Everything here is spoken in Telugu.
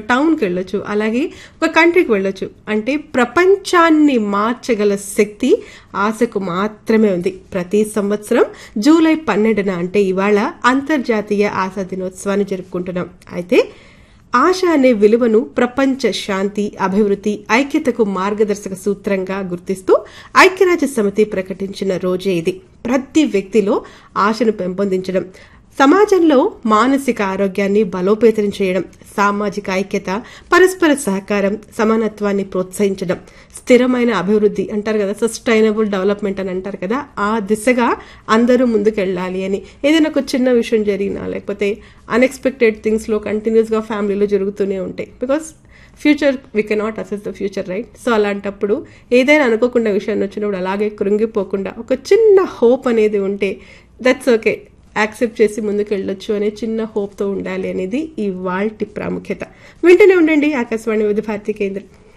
టౌన్కి వెళ్ళొచ్చు అలాగే ఒక కంట్రీకి వెళ్ళొచ్చు అంటే ప్రపంచాన్ని మార్చగల శక్తి ఆశకు మాత్రమే ఉంది ప్రతి సంవత్సరం జూలై పన్నెండున అంటే ఇవాళ అంతర్జాతీయ ఆశా దినోత్సవాన్ని జరుపుకుంటున్నాం అయితే ఆశ అనే విలువను ప్రపంచ శాంతి అభివృద్ధి ఐక్యతకు మార్గదర్శక సూత్రంగా గుర్తిస్తూ ఐక్యరాజ్య సమితి ప్రకటించిన రోజే ఇది ప్రతి వ్యక్తిలో ఆశను పెంపొందించడం సమాజంలో మానసిక ఆరోగ్యాన్ని బలోపేతం చేయడం సామాజిక ఐక్యత పరస్పర సహకారం సమానత్వాన్ని ప్రోత్సహించడం స్థిరమైన అభివృద్ధి అంటారు కదా సస్టైనబుల్ డెవలప్మెంట్ అని అంటారు కదా ఆ దిశగా అందరూ ముందుకెళ్ళాలి అని ఏదైనా ఒక చిన్న విషయం జరిగినా లేకపోతే అన్ఎక్స్పెక్టెడ్ థింగ్స్లో కంటిన్యూస్గా ఫ్యామిలీలో జరుగుతూనే ఉంటాయి because future we cannot assess the future right so అలాంటప్పుడు ఏదైనా అనుకోకుండా విషయాన్ని వచ్చినప్పుడు అలాగే కృంగిపోకుండా ఒక చిన్న హోప్ అనేది ఉంటే దట్స్ ఓకే యాక్సెప్ట్ చేసి ముందుకు వెళ్ళొచ్చు అనే చిన్న హోప్తో ఉండాలి అనేది ఈ వాల్టి ప్రాముఖ్యత వింటూనే ఉండండి ఆకాశవాణి వివిధ భారతి కేంద్రం